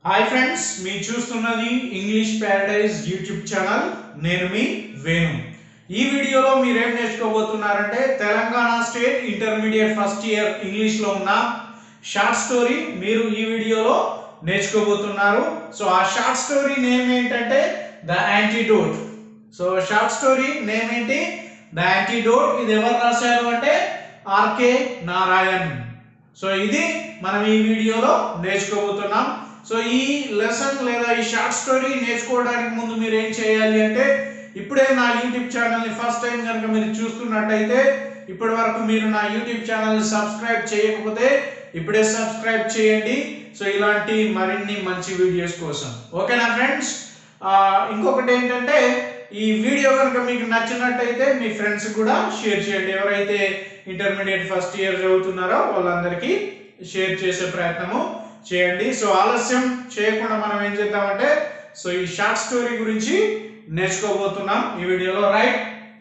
hi friends మీరు చూస్తున్నది English Paradise YouTube channel నేను మీ వేణు ఈ వీడియోలో మీరేం నేర్చుకోబోతున్నారంటే Telangana state intermediate first year ఇంగ్లీష్లో ఉన్న షార్ట్ స్టోరీ మీరు ఈ వీడియోలో నేర్చుకోబోతున్నారు సో ఆ షార్ట్ స్టోరీ నేమ్ ఏంటంటే the antidote so short story name ఏంటి ద యాంటీడోట్ ఇది ఎవరు రాశారు అంటే ఆర్కే నారాయణ్ సో ఇది మనం ఈ వీడియోలో నేర్చుకోబోతున్నాం సో ఈ లెసన్ లేదా ఈ షార్ట్ స్టోరీ నేర్చుకోవడానికి ముందు మీరు ఏం చేయాలి అంటే ఇప్పుడే నా యూట్యూబ్ ఛానల్ని ఫస్ట్ టైం కనుక మీరు చూస్తున్నట్టయితే ఇప్పటి వరకు మీరు నా యూట్యూబ్ ఛానల్ని సబ్స్క్రైబ్ చేయకపోతే ఇప్పుడే సబ్స్క్రైబ్ చేయండి సో ఇలాంటి మరిన్ని మంచి వీడియోస్ కోసం ఓకేనా ఫ్రెండ్స్ ఇంకొకటి ఏంటంటే ఈ వీడియో కనుక మీకు నచ్చినట్టయితే మీ ఫ్రెండ్స్ కూడా షేర్ చేయండి ఎవరైతే ఇంటర్మీడియట్ ఫస్ట్ ఇయర్ చదువుతున్నారో వాళ్ళందరికీ షేర్ చేసే ప్రయత్నము చేయండి సో ఆలస్యం చేయకుండా మనం ఏం చేద్దామంటే సో ఈ షార్ట్ స్టోరీ గురించి నేర్చుకోబోతున్నాం ఈ వీడియోలో రైట్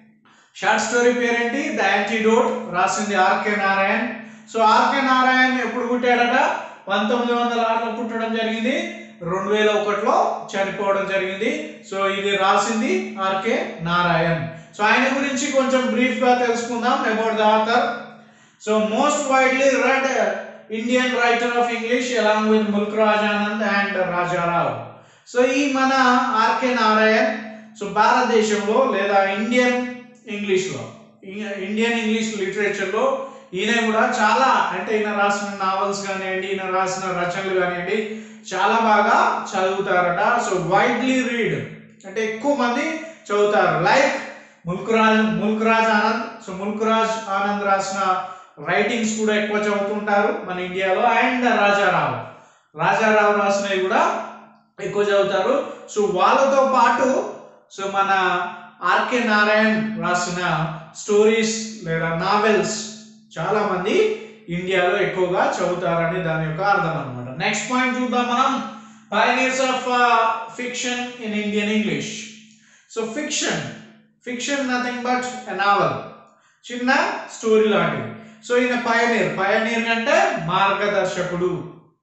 షార్ట్ స్టోరీ పేరేంటి ద యాంటీడోట్ రాసింది R K Narayan so R K Narayan ఎప్పుడు పుట్టాడట పంతొమ్మిది వందల ఆరులో పుట్టడం జరిగింది రెండు వేల ఒకటిలో చనిపోవడం జరిగింది సో ఇది రాసింది ఆర్కే నారాయణ్ సో ఆయన గురించి కొంచెం బ్రీఫ్ గా తెలుసుకుందాం about the author so most widely read Indian writer of English along with Mulkraj Anand and Raja Rao so ఈ మన ఆర్కే నారాయణ్ సో భారతదేశంలో లేదా ఇండియన్ ఇంగ్లీష్లో ఇండియన్ ఇంగ్లీష్ లిటరేచర్లో ఈయన కూడా చాలా అంటే ఈయన రాసిన నావల్స్ కానివ్వండి ఈయన రాసిన రచనలు కానివ్వండి చాలా బాగా చదువుతారట సో వైడ్లీ రీడ్ అంటే ఎక్కువ మంది చదువుతారు లైక్ ముల్క్రాజ్ ముల్క్రాజ్ ఆనంద్ సో ముల్క్రాజ్ ఆనంద్ రాసిన రైటింగ్స్ కూడా ఎక్కువ చదువుతుంటారు మన ఇండియాలో అండ్ రాజారావు రాజారావు రాసినవి కూడా ఎక్కువ చదువుతారు సో వాళ్ళతో పాటు సో మన ఆర్కే నారాయణ్ రాసిన స్టోరీస్ లేదా నావెల్స్ చాలా మంది ఇండియాలో ఎక్కువగా చదువుతారని దాని యొక్క అర్థం అనమాట నెక్స్ట్ పాయింట్ చూద్దాం మనం pioneers of fiction in Indian English so fiction fiction nothing but a novel చిన్న స్టోరీ లాంటిది సో ఈయన పయనీర్ పయనీర్ అంటే మార్గదర్శకుడు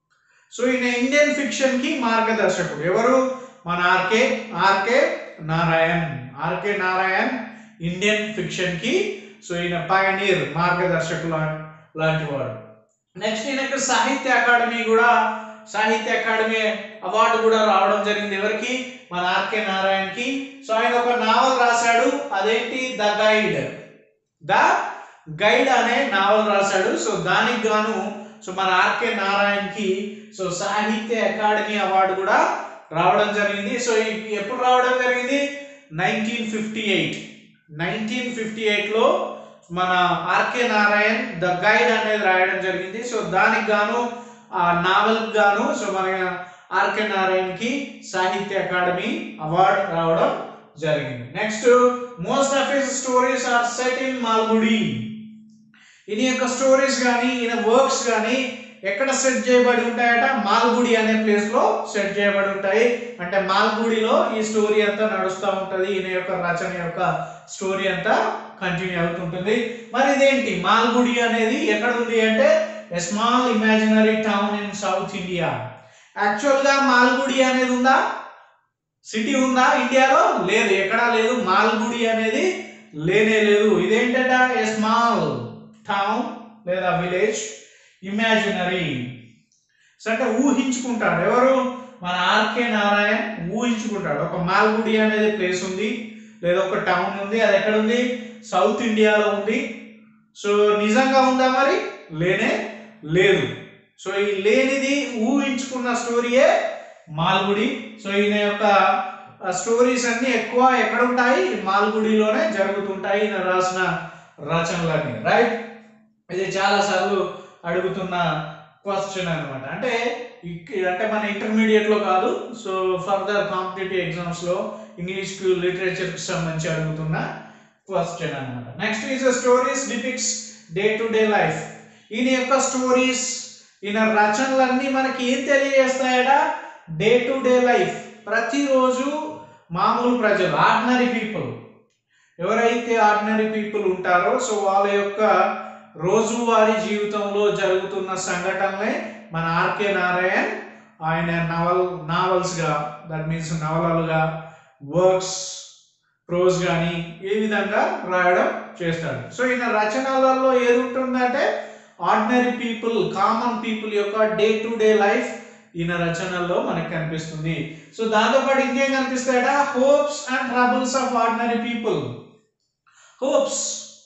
సో ఈయన ఇండియన్ ఫిక్షన్ కి మార్గదర్శకుడు ఎవరు మన R K R K Narayan R K Narayan Indian fiction కి సో ఈయన పయనీర్ మార్గదర్శకులు లాంటి వాడు నెక్స్ట్ ఈయనకు సాహిత్య అకాడమీ కూడా సాహిత్య అకాడమీ అవార్డు కూడా రావడం జరిగింది ఎవరికి మన ఆర్కే నారాయణ్ కి సో ఆయన ఒక నావల్ రాశాడు అదేంటి ద గైడ్ ద గైడ్ అనే నావల్ రాశాడు సో దానికి గాను సో మన ఆర్కే నారాయణ్ కి సో సాహిత్య అకాడమీ అవార్డు కూడా రావడం జరిగింది సో ఈ- ఎప్పుడు రావడం జరిగింది nineteen fifty eight nineteen fifty ఎయిట్లో మన ఆర్కే నారాయణ్ ద గైడ్ అనేది రాయడం జరిగింది సో దానికి గాను ఆ నావల్ గాను సో మన ఆర్కే నారాయణ్ కి సాహిత్య అకాడమీ అవార్డు రావడం జరిగింది next most of his stories are set in Malgudi ఈయన యొక్క స్టోరీస్ కానీ ఈయన వర్క్స్ కానీ ఎక్కడ సెట్ చేయబడి ఉంటాయట మాల్గుడి అనే ప్లేస్ లో సెట్ చేయబడి ఉంటాయి అంటే మాల్గుడిలో ఈ స్టోరీ అంతా నడుస్తూ ఉంటది ఈయన యొక్క రచన యొక్క స్టోరీ అంతా కంటిన్యూ అవుతుంటుంది మరి ఇదేంటి మాల్గుడి అనేది ఎక్కడ ఉంది అంటే a small imaginary town in South India actual గా మాల్గుడి అనేది ఉందా సిటీ ఉందా ఇండియాలో లేదు ఎక్కడా లేదు మాల్గుడి అనేది లేనే లేదు ఇదేంటట ఏ స్మాల్ టౌన్ లేదా విలేజ్ ఇమాజినరీ సో అంటే ఊహించుకుంటాడు ఎవరు మన ఆర్కే నారాయణ్ ఊహించుకుంటాడు ఒక మాల్గుడి అనేది ప్లేస్ ఉంది లేదా ఒక టౌన్ ఉంది అది ఎక్కడ ఉంది సౌత్ ఇండియాలో ఉంది సో నిజంగా ఉందా మరి లేనే లేదు సో ఈ లేనిది ఊహించుకున్న స్టోరీయే మాల్గుడి సో ఈయన యొక్క స్టోరీస్ అన్ని ఎక్కువ ఎక్కడ ఉంటాయి మాల్గుడిలోనే జరుగుతుంటాయి ఈయన రాసిన రచనలన్నీ రైట్ ఇది చాలా సార్లు అడుగుతున్న క్వశ్చన్ అన్నమాట అంటే ఇక్- అంటే మన ఇంటర్మీడియట్ లో కాదు సో ఫర్దర్ కాంపిటేటివ్ ఎగ్జామ్స్ లో ఇంగ్లీష్ లిటరేచర్ కి సంబంధించి అడుగుతున్న క్వశ్చన్ అన్నమాట next is stories depicts day to day life ఈయన యొక్క స్టోరీస్ ఈయన రచనలన్నీ మనకి ఏం తెలియజేస్తాయట డే టు డే లైఫ్ ప్రతిరోజు మామూలు ప్రజలు ఆర్డినరీ పీపుల్ ఎవరైతే ఆర్డినరీ పీపుల్ ఉంటారో సో వాళ్ళ యొక్క రోజువారీ జీవితంలో జరుగుతున్న సంఘటనలే మన ఆర్కే నారాయణ్ ఆయన నవల్ నావల్స్గా దట్ మీన్స్ నవలలుగా వర్క్స్ ప్రోజ్ కానీ ఏ విధంగా రాయడం చేస్తాడు సో ఈయన రచనలలో ఏది ఉంటుందంటే ఆర్డినరీ పీపుల్ కామన్ పీపుల్ యొక్క డే టు డే లైఫ్ ఈయన రచనల్లో మనకు కనిపిస్తుంది సో దాంతోపాటు ఇంకేం కనిపిస్తాయట hopes and troubles of ordinary people hopes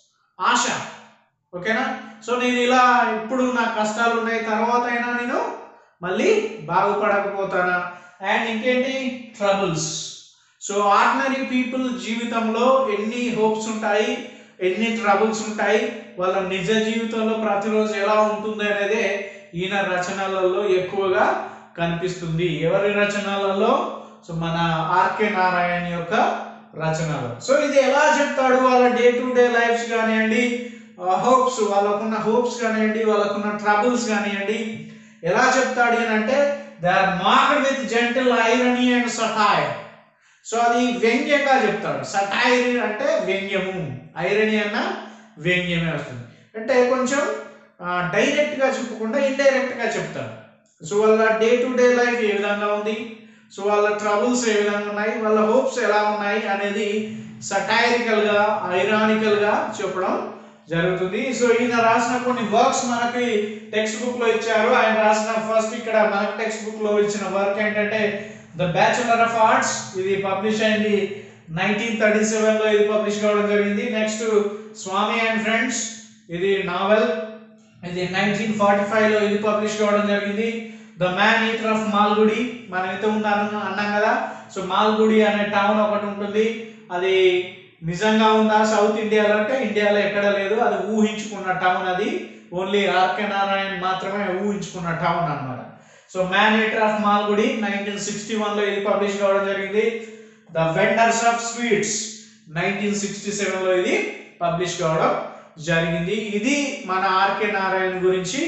ఆశ ఓకేనా సో నేను ఇలా ఇప్పుడు నా కష్టాలు ఉన్నాయి తర్వాత అయినా నేను మళ్ళీ బాగుపడకపోతానా అండ్ ఇంకేంటి ట్రబుల్స్ సో ఆర్డినరీ పీపుల్ జీవితంలో ఎన్ని హోప్స్ ఉంటాయి ఎన్ని ట్రబుల్స్ ఉంటాయి వాళ్ళ నిజ జీవితంలో ప్రతిరోజు ఎలా ఉంటుంది అనేది ఈయన రచనలలో ఎక్కువగా కనిపిస్తుంది ఎవరి రచనలలో సో మన ఆర్కే నారాయణ యొక్క రచనలు సో ఇది ఎలా చెప్తాడు వాళ్ళ డే టు డే లైఫ్స్ కానివ్వండి హోప్స్ వాళ్ళకున్న హోప్స్ కానివ్వండి వాళ్ళకున్న ట్రబుల్స్ కానివ్వండి ఎలా చెప్తాడు అని అంటే they are marked with gentle irony and satire so అది వ్యంగ్యంగా చెప్తాడు సటైర్ అంటే వ్యంగ్యము ఐరనీ అన్న వ్యంగ్యమే వస్తుంది అంటే కొంచెం డైరెక్ట్గా చెప్పకుండా ఇండైరెక్ట్గా చెప్తాడు సో వాళ్ళ డే టు డే లైఫ్ ఏ విధంగా ఉంది సో వాళ్ళ ట్రబుల్స్ ఏ విధంగా ఉన్నాయి వాళ్ళ హోప్స్ ఎలా ఉన్నాయి అనేది సటైరికల్గా ఐరానికల్గా చెప్పడం జరుగుతుంది సో ఈయన రాసిన కొన్ని వర్క్స్ మనకి టెక్స్ట్ బుక్ లో ఇచ్చారు ఆయన రాసిన ఫస్ట్ ఇక్కడ మనకి టెక్స్ట్ బుక్ లో ఇచ్చిన వర్క్ ఏంటంటే ద బ్యాచులర్ ఆఫ్ ఆర్ట్స్ ఇది పబ్లిష్ అయింది నైన్టీన్ థర్టీ సెవెన్ లో ఇది పబ్లిష్ కావడం జరిగింది నెక్స్ట్ స్వామి అండ్ ఫ్రెండ్స్ ఇది నావెల్ ఇది నైన్టీన్ ఫార్టీ ఫైవ్ లో ఇది పబ్లిష్ కావడం జరిగింది the man eater of Malgudi మనం అయితే ఉన్నాను అన్నాం కదా సో మాల్గుడి అనే టౌన్ ఒకటి ఉంటుంది అది నిజంగా ఉందా సౌత్ ఇండియాలో అంటే ఇండియాలో ఎక్కడ లేదు అది ఊహించుకున్న టౌన్ అది ఓన్లీ ఆర్కే నారాయణ్ మాత్రమే ఊహించుకున్న టౌన్ అన్నమాట so man eater of Malgudi nineteen sixty వన్లో ఇది పబ్లిష్ కావడం జరిగింది the vendors of sweets nineteen sixty సెవెన్లో ఇది పబ్లిష్ కావడం జరిగింది ఇది మన ఆర్కే నారాయణ గురించి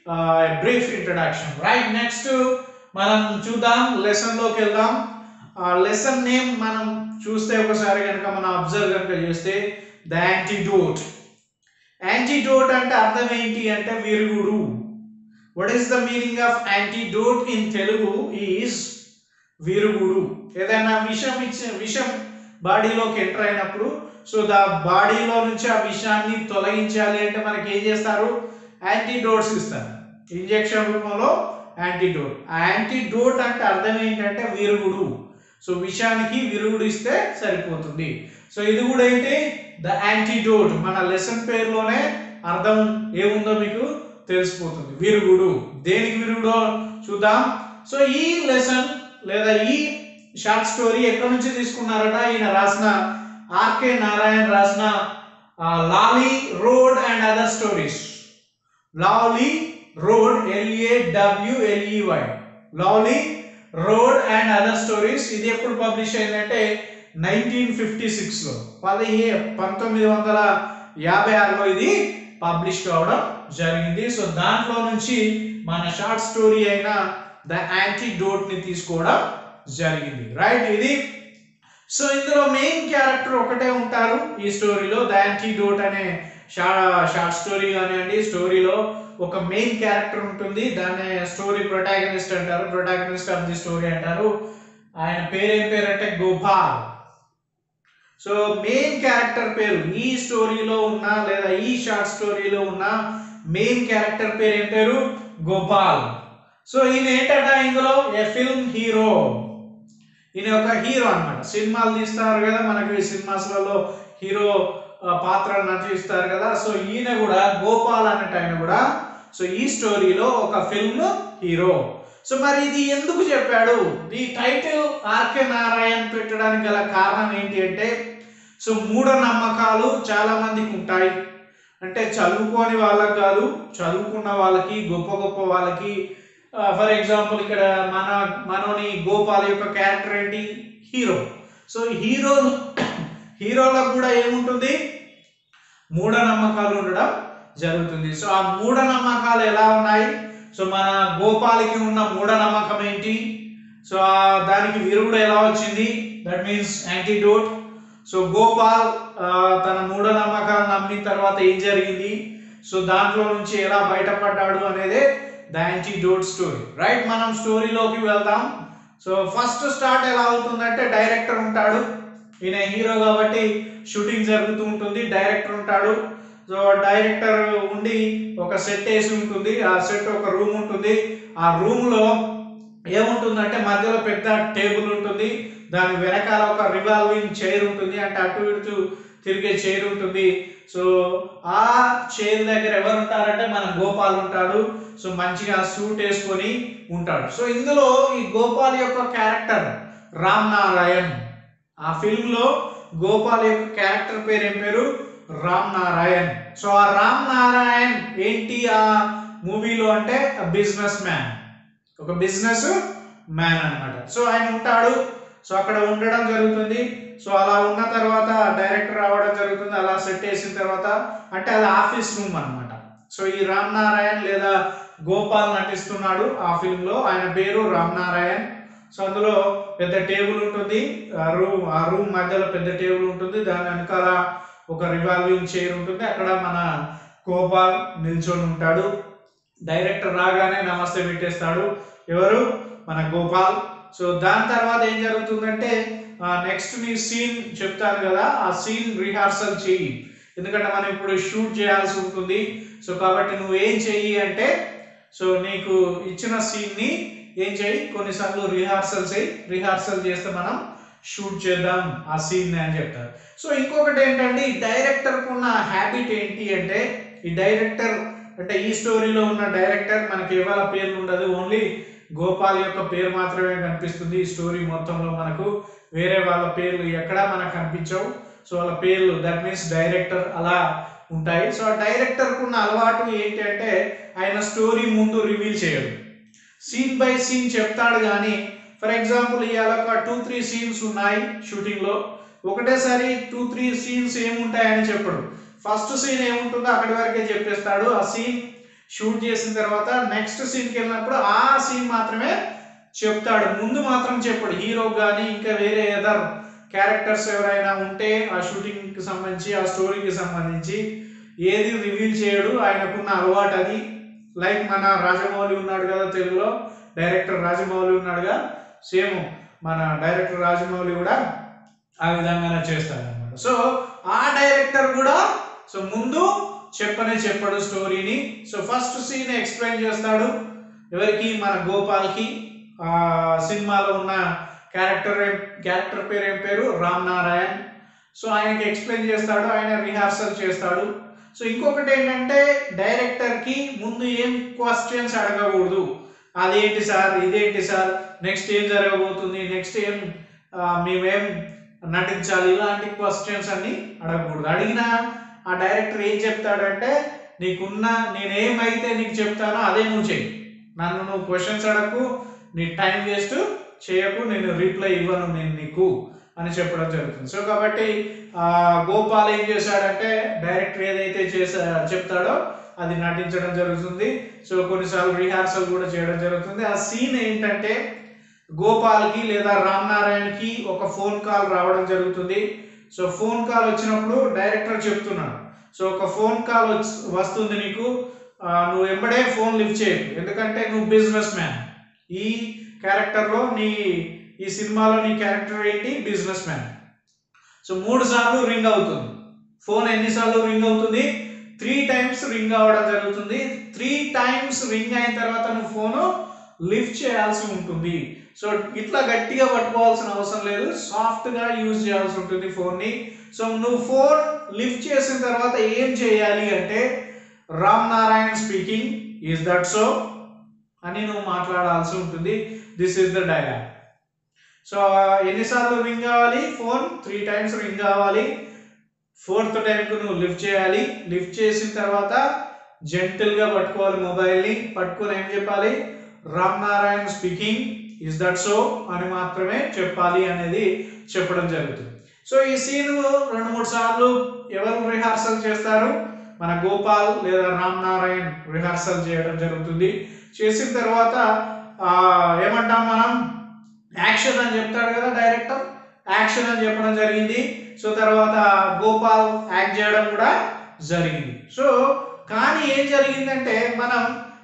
బ్రీఫ్ ఇంట్రడక్షన్ రైట్ నెక్స్ట్ మనం చూద్దాం లెసన్ లోకి వెళ్దాం లెసన్ నేమ్ మనం చూస్తే ఒకసారి కనుక మనం అబ్జర్వ్ కనుక చేస్తే ద యాంటీడోట్ యాంటీడోట్ అంటే అర్థం ఏంటి అంటే విరుగుడు what is the meaning of antidote in Telugu is విరుగుడు ఏదైనా విషం ఇచ్చిన విషం బాడీలోకి ఎంటర్ అయినప్పుడు సో దా బాడీలో నుంచి ఆ విషాన్ని తొలగించాలి అంటే మనకి ఏం చేస్తారు యాంటీడోట్స్ ఇస్తారు ఇంజెక్షన్ రూపంలో యాంటీడోట్ ఆ యాంటీడోట్ అంటే అర్థం ఏంటంటే విరుగుడు సో విషానికి విరుగుడు ఇస్తే సరిపోతుంది సో ఇది కూడా ఏంటి ద యాంటీడోట్ మన లెసన్ పేరులోనే అర్థం ఏముందో మీకు తెలిసిపోతుంది విరుగుడు దేనికి విరుగుడో చూద్దాం సో ఈ లెసన్ లేదా ఈ షార్ట్ స్టోరీ ఎక్కడి నుంచి తీసుకున్నారట ఈయన రాసిన ఆర్కే నారాయణ రాసిన Lawley Road and other stories Lawley Road L A W L E Y Lawley Road and other stories ఇది ఎప్పుడు పబ్లిష్ అయిందంటే నైన్టీన్ ఫిఫ్టీ సిక్స్లో పదిహే పంతొమ్మిది వందల యాభై ఆరులో ఇది పబ్లిష్ కావడం జరిగింది సో దాంట్లో నుంచి మన షార్ట్ స్టోరీ అయిన ద యాంటీడోట్ ని తీసుకోవడం జరిగింది రైట్ ఇది సో ఇందులో మెయిన్ క్యారెక్టర్ ఒకటే ఉంటారు ఈ స్టోరీలో ద యాంటీడోట్ అనే షార్ట్ స్టోరీ కానివ్వండి స్టోరీలో ఒక మెయిన్ క్యారెక్టర్ ఉంటుంది దాన్ని స్టోరీ ప్రొటాగనిస్ట్ అంటారు ప్రొటాగనిస్ట్ ఆఫ్ ది స్టోరీ అంటారు ఆయన పేరు ఏం పేరు అంటే గోపాల్ సో మెయిన్ క్యారెక్టర్ పేరు ఈ స్టోరీలో ఉన్న లేదా ఈ షార్ట్ స్టోరీలో ఉన్న మెయిన్ క్యారెక్టర్ పేరు ఏం పేరు గోపాల్ సో ఈయన ఏంటంట ఇందులో ఏ ఫిల్మ్ హీరో ఈయన ఒక హీరో అన్నమాట సినిమాలు తీస్తారు కదా మనకి సినిమాస్లలో హీరో ఆ, పాత్రలు నటిస్తారు కదా సో ఈయన కూడా గోపాల్ అన్నట్టు ఆయన కూడా సో ఈ స్టోరీలో ఒక ఫిల్మ్ హీరో సో మరి ఇది ఎందుకు చెప్పాడు ఈ టైటిల్ ఆర్కే నారాయణ్ పెట్టడానికి గల కారణం ఏంటి అంటే సో మూఢనమ్మకాలు చాలా మందికి ఉంటాయి అంటే చదువుకోని వాళ్ళకి కాదు చదువుకున్న వాళ్ళకి గొప్ప గొప్ప వాళ్ళకి ఫర్ ఎగ్జాంపుల్ ఇక్కడ మన మనోని గోపాల్ యొక్క క్యారెక్టర్ ఏంటి హీరో సో హీరో హీరోలకు కూడా ఏముంటుంది మూఢనమ్మకాలు ఉండడం జరుగుతుంది సో ఆ మూఢనమ్మకాలు ఎలా ఉన్నాయి సో మన గోపాలికి ఉన్న మూఢనమ్మకం ఏంటి సో ఆ దానికి విరుగుడు ఎలా వచ్చింది that means antidote so Gopal ఆ, తన మూఢనమ్మకాలు నమ్మిన తర్వాత ఏం జరిగింది సో దాంట్లో నుంచి ఎలా బయటపడ్డాడు అనేది ద యాంటీడోట్ స్టోరీ రైట్ మనం స్టోరీలోకి వెళ్దాం సో ఫస్ట్ స్టార్ట్ ఎలా అవుతుందంటే డైరెక్టర్ ఉంటాడు ఈయన హీరో కాబట్టి షూటింగ్ జరుగుతూ ఉంటుంది డైరెక్టర్ ఉంటాడు సో డైరెక్టర్ ఉండి ఒక సెట్ వేసి ఉంటుంది ఆ సెట్ ఒక రూమ్ ఉంటుంది ఆ రూమ్ లో ఏముంటుందంటే మధ్యలో పెద్ద టేబుల్ ఉంటుంది దాని వెనకాల ఒక రివాల్వింగ్ చైర్ ఉంటుంది అంటే అటు ఇటు తిరిగే చైర్ ఉంటుంది సో ఆ చైర్ దగ్గర ఎవరు ఉంటారంటే మన గోపాల్ ఉంటాడు సో మంచిగా సూట్ వేసుకొని ఉంటాడు సో ఇందులో ఈ గోపాల్ యొక్క క్యారెక్టర్ రామ్ నారాయణ్ ఆ ఫిల్మ్ లో గోపాల్ యొక్క క్యారెక్టర్ పేరు ఏం పేరు రామ్ నారాయణ్ సో ఆ రామ్ నారాయణ్ ఏంటి ఆ మూవీలో అంటే బిజినెస్ మ్యాన్ ఒక బిజినెస్ మ్యాన్ అన్నమాట సో ఆయన ఉంటాడు సో అక్కడ ఉండడం జరుగుతుంది సో అలా ఉన్న తర్వాత డైరెక్టర్ రావడం జరుగుతుంది అలా సెట్ వేసిన తర్వాత అంటే అది ఆఫీస్ రూమ్ అన్నమాట సో ఈ రామ్ నారాయణ్ లేదా గోపాల్ నటిస్తున్నాడు ఆ ఫిల్మ్ లో ఆయన పేరు రామ్ నారాయణ్ సో అందులో పెద్ద టేబుల్ ఉంటుంది ఆ రూమ్ ఆ రూమ్ మధ్యలో పెద్ద టేబుల్ ఉంటుంది దాని వెనకాల ఒక రివాల్వింగ్ చైర్ ఉంటుంది అక్కడ మన గోపాల్ నిల్చొని ఉంటాడు డైరెక్టర్ రాగానే నమస్తే పెట్టేస్తాడు ఎవరు మన గోపాల్ సో దాని తర్వాత ఏం జరుగుతుందంటే నెక్స్ట్ నీ సీన్ చెప్తాను కదా ఆ సీన్ రిహార్సల్ చెయ్యి ఎందుకంటే మనం ఇప్పుడు షూట్ చేయాల్సి ఉంటుంది సో కాబట్టి నువ్వు ఏం చెయ్యి అంటే సో నీకు ఇచ్చిన సీన్ని ఏం చేయి కొన్నిసార్లు రిహార్సల్ చేయి రిహార్సల్ చేస్తే మనం షూట్ చేద్దాం ఆ సీన్ అని చెప్తారు సో ఇంకొకటి ఏంటంటే ఈ డైరెక్టర్కి ఉన్న హ్యాబిట్ ఏంటి అంటే ఈ డైరెక్టర్ అంటే ఈ స్టోరీలో ఉన్న డైరెక్టర్ మనకి ఇవాళ పేర్లు ఉండదు ఓన్లీ గోపాల్ యొక్క పేరు మాత్రమే కనిపిస్తుంది ఈ స్టోరీ మొత్తంలో మనకు వేరే వాళ్ళ పేర్లు ఎక్కడా మనకు కనిపించవు సో వాళ్ళ పేర్లు దట్ మీన్స్ డైరెక్టర్ అలా ఉంటాయి సో ఆ డైరెక్టర్కు ఉన్న అలవాటు ఏంటి అంటే ఆయన స్టోరీ ముందు రివీల్ చేయడు సీన్ బై సీన్ చెప్తాడు కానీ ఫర్ ఎగ్జాంపుల్ ఇవాళ ఒక టూ త్రీ సీన్స్ ఉన్నాయి షూటింగ్లో ఒకటేసారి టూ త్రీ సీన్స్ ఏముంటాయని చెప్పడు ఫస్ట్ సీన్ ఏముంటుందో అక్కడి వరకే చెప్పేస్తాడు ఆ సీన్ షూట్ చేసిన తర్వాత నెక్స్ట్ సీన్కి వెళ్ళినప్పుడు ఆ సీన్ మాత్రమే చెప్తాడు ముందు మాత్రం చెప్పడు హీరో కానీ ఇంకా వేరే ఏదర్ క్యారెక్టర్స్ ఎవరైనా ఉంటే ఆ షూటింగ్కి సంబంధించి ఆ స్టోరీకి సంబంధించి ఏది రివీల్ చేయడు ఆయనకున్న అలవాటు అది లైక్ మన రాజమౌళి ఉన్నాడు కదా తెలుగులో డైరెక్టర్ రాజమౌళి ఉన్నాడుగా సేమ్ మన డైరెక్టర్ రాజమౌళి కూడా ఆ విధంగానే చేస్తాడు అనమాట సో ఆ డైరెక్టర్ కూడా సో ముందు చెప్పనే చెప్పాడు స్టోరీని సో ఫస్ట్ సీన్ ఎక్స్ప్లెయిన్ చేస్తాడు ఎవరికి మన గోపాల్కి ఆ సినిమాలో ఉన్న క్యారెక్టర్ క్యారెక్టర్ పేరు ఏం పేరు రామ్ నారాయణ్ సో ఆయనకి ఎక్స్ప్లెయిన్ చేస్తాడు ఆయన రిహార్సల్ చేస్తాడు సో ఇంకొకటి ఏంటంటే డైరెక్టర్కి ముందు ఏం క్వశ్చన్స్ అడగకూడదు అదేంటి సార్ ఇదేంటి సార్ నెక్స్ట్ ఏం జరగబోతుంది నెక్స్ట్ ఏం ఆ, మేమేం నటించాలి ఇలాంటి క్వశ్చన్స్ అన్ని అడగకూడదు అడిగిన ఆ డైరెక్టర్ ఏం చెప్తాడంటే నీకున్న నేనేమైతే నీకు చెప్తానో అదే నువ్వు చెయ్యి నన్ను నువ్వు క్వశ్చన్స్ అడగకు నీ టైం వేస్ట్ చేయకు నేను రిప్లై ఇవ్వను నేను నీకు అని చెప్పడం జరుగుతుంది సో కాబట్టి ఆ, గోపాల్ ఏం చేశాడంటే డైరెక్టర్ ఏదైతే చేసా చెప్తాడో అది నటించడం జరుగుతుంది సో కొన్నిసార్లు రిహార్సల్ కూడా చేయడం జరుగుతుంది ఆ సీన్ ఏంటంటే గోపాల్కి లేదా రామ్ నారాయణకి ఒక ఫోన్ కాల్ రావడం జరుగుతుంది సో ఫోన్ కాల్ వచ్చినప్పుడు డైరెక్టర్ చెప్తున్నాడు సో ఒక ఫోన్ కాల్ వచ్చి వస్తుంది నీకు ఆ, నువ్వు ఎంబడే ఫోన్ లిఫ్ట్ చేయకు ఎందుకంటే నువ్వు బిజినెస్ మ్యాన్ ఈ క్యారెక్టర్లో నీ ఈ సినిమాలో నీ క్యారెక్టర్ ఏంటి బిజినెస్ మ్యాన్ సో మూడు సార్లు రింగ్ అవుతుంది ఫోన్ ఎన్నిసార్లు రింగ్ అవుతుంది త్రీ టైమ్స్ రింగ్ అవ్వడం జరుగుతుంది త్రీ టైమ్స్ రింగ్ అయిన తర్వాత నువ్వు ఫోను లిఫ్ట్ చేయాల్సి ఉంటుంది సో ఇట్లా గట్టిగా పట్టుకోవాల్సిన అవసరం లేదు సాఫ్ట్గా యూజ్ చేయాల్సి ఉంటుంది ఫోన్ని సో నువ్వు ఫోన్ లిఫ్ట్ చేసిన తర్వాత ఏం చేయాలి అంటే Ram Narayan speaking is that so అని నువ్వు మాట్లాడాల్సి ఉంటుంది this is the dialogue so ఎన్నిసార్లు రింగ్ కావాలి ఫోన్ త్రీ టైమ్స్ రింగ్ కావాలి ఫోర్త్ టైంకు నువ్వు లిఫ్ట్ చేయాలి లిఫ్ట్ చేసిన తర్వాత జెంటిల్గా పట్టుకోవాలి మొబైల్ని పట్టుకొని ఏం చెప్పాలి Ram Narayan speaking is that so అని మాత్రమే చెప్పాలి అనేది చెప్పడం జరుగుతుంది సో ఈ సీన్ రెండు మూడు సార్లు ఎవరు రిహార్సల్ చేస్తారు మన గోపాల్ లేదా రామ్ నారాయణ్ రిహార్సల్ చేయడం జరుగుతుంది చేసిన తర్వాత ఆ, ఏమంటాం మనం యాక్షన్ అని చెప్తాడు కదా డైరెక్టర్ యాక్షన్ అని చెప్పడం జరిగింది సో తర్వాత గోపాల్ యాక్ట్ చేయడం కూడా జరిగింది సో కానీ ఏం జరిగిందంటే మనం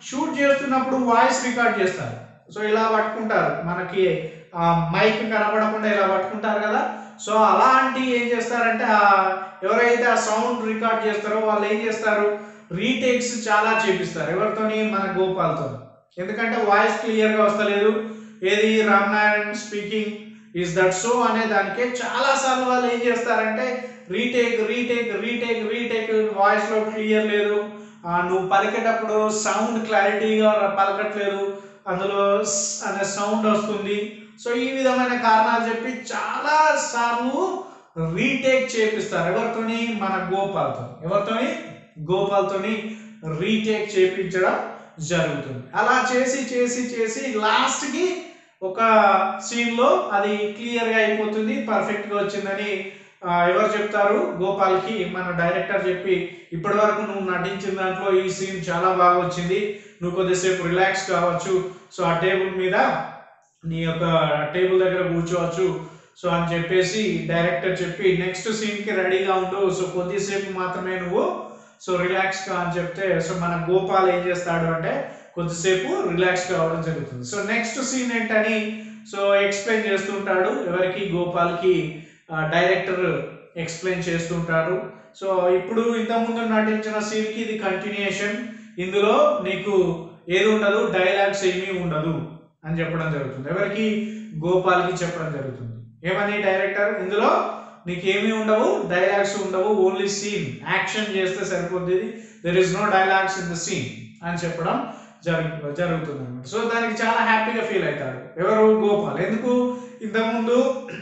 షూట్ చేస్తున్నప్పుడు వాయిస్ రికార్డ్ చేస్తారు సో ఇలా పట్టుకుంటారు మనకి మైక్ కనబడకుండా ఇలా పట్టుకుంటారు కదా సో అలాంటి ఏం చేస్తారంటే ఆ ఎవరైతే ఆ సౌండ్ రికార్డ్ చేస్తారో వాళ్ళు ఏం చేస్తారు రీటేక్స్ చాలా చేపిస్తారు ఎవరితోని మన గోపాల్తో ఎందుకంటే వాయిస్ క్లియర్గా వస్తలేదు ఏది Ram Narayan speaking is that so అనే దానికే చాలా సార్లు వాళ్ళు ఏం చేస్తారంటే రీటేక్ రీటేక్ రీటేక్ రీటేక్ వాయిస్లో క్లియర్ లేదు ఆ, నువ్వు పలికేటప్పుడు సౌండ్ క్లారిటీగా పలకట్లేదు అందులో స్ అనే సౌండ్ వస్తుంది సో ఈ విధమైన కారణాలు చెప్పి చాలా సార్లు రీటేక్ చేపిస్తారు ఎవరితోని మన గోపాల్తో ఎవరితోని గోపాల్తోని రీటేక్ చేపించడం జరుగుతుంది అలా చేసి చేసి చేసి లాస్ట్కి ఒక సీన్లో అది క్లియర్గా అయిపోతుంది పర్ఫెక్ట్గా వచ్చిందని ఆ, ఎవరు చెప్తారు గోపాల్కి మన డైరెక్టర్ చెప్పి ఇప్పటి వరకు నువ్వు నటించిన దాంట్లో ఈ సీన్ చాలా బాగా వచ్చింది నువ్వు కొద్దిసేపు రిలాక్స్ కావచ్చు సో ఆ టేబుల్ మీద నీ యొక్క టేబుల్ దగ్గర కూర్చోవచ్చు సో అని చెప్పేసి డైరెక్టర్ చెప్పి నెక్స్ట్ సీన్కి రెడీగా ఉండు సో కొద్దిసేపు మాత్రమే నువ్వు సో రిలాక్స్ కా అని చెప్తే సో మన గోపాల్ ఏం చేస్తాడు అంటే కొద్దిసేపు రిలాక్స్ కావడం జరుగుతుంది సో నెక్స్ట్ సీన్ ఏంటని సో ఎక్స్ప్లెయిన్ చేస్తుంటాడు ఎవరికి గోపాల్కి డైరెక్టర్ ఎక్స్ప్లెయిన్ చేస్తుంటాడు సో ఇప్పుడు ఇంతకుముందు నటించిన సీన్కి ఇది కంటిన్యూషన్ ఇందులో నీకు ఏది ఉండదు డైలాగ్స్ ఏమీ ఉండదు అని చెప్పడం జరుగుతుంది ఎవరికి గోపాల్కి చెప్పడం జరుగుతుంది ఏమని డైరెక్టర్ ఇందులో నీకు ఏమీ ఉండవు డైలాగ్స్ ఉండవు ఓన్లీ సీన్ యాక్షన్ చేస్తే సరిపోతుంది there is no dialogues in the scene అని చెప్పడం జరుగు జరుగుతుంది అనమాట సో దానికి చాలా హ్యాపీగా ఫీల్ అవుతాడు ఎవరు గోపాల్ ఎందుకు ఇంతకుముందు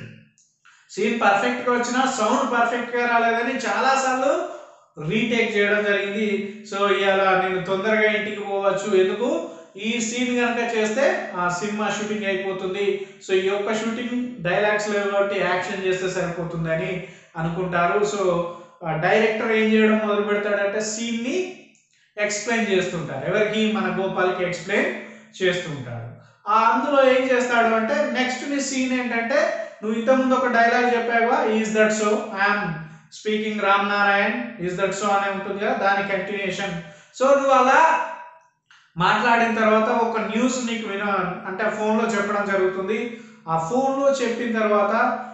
సీన్ పర్ఫెక్ట్ గా వచ్చినా సౌండ్ పర్ఫెక్ట్ గా రాలేదని చాలా సార్లు రీటేక్ చేయడం జరిగింది సో ఇవాళ నేను తొందరగా ఇంటికి పోవచ్చు ఎందుకు ఈ సీన్ కనుక చేస్తే ఆ సినిమా షూటింగ్ అయిపోతుంది సో ఈ యొక్క షూటింగ్ డైలాగ్స్ లేవు కాబట్టి యాక్షన్ చేస్తే సరిపోతుంది అని అనుకుంటారు సో డైరెక్టర్ ఏం చేయడం మొదలు పెడతాడంటే సీన్ ని ఎక్స్ప్లెయిన్ చేస్తుంటారు ఎవరికి మన గోపాల్కి ఎక్స్ప్లెయిన్ చేస్తుంటాడు ఆ అందులో ఏం చేస్తాడు అంటే నెక్స్ట్ నీ సీన్ ఏంటంటే నువ్వు ఇంతకుముందు ఒక డైలాగ్ చెప్పావా is that so I'm speaking Ram Narayan is that so అనే ఉంటుంది కదా దాని కంటిన్యూషన్ సో నువ్వు అలా మాట్లాడిన తర్వాత ఒక న్యూస్ నీకు విన అంటే ఫోన్లో చెప్పడం జరుగుతుంది ఆ ఫోన్లో చెప్పిన తర్వాత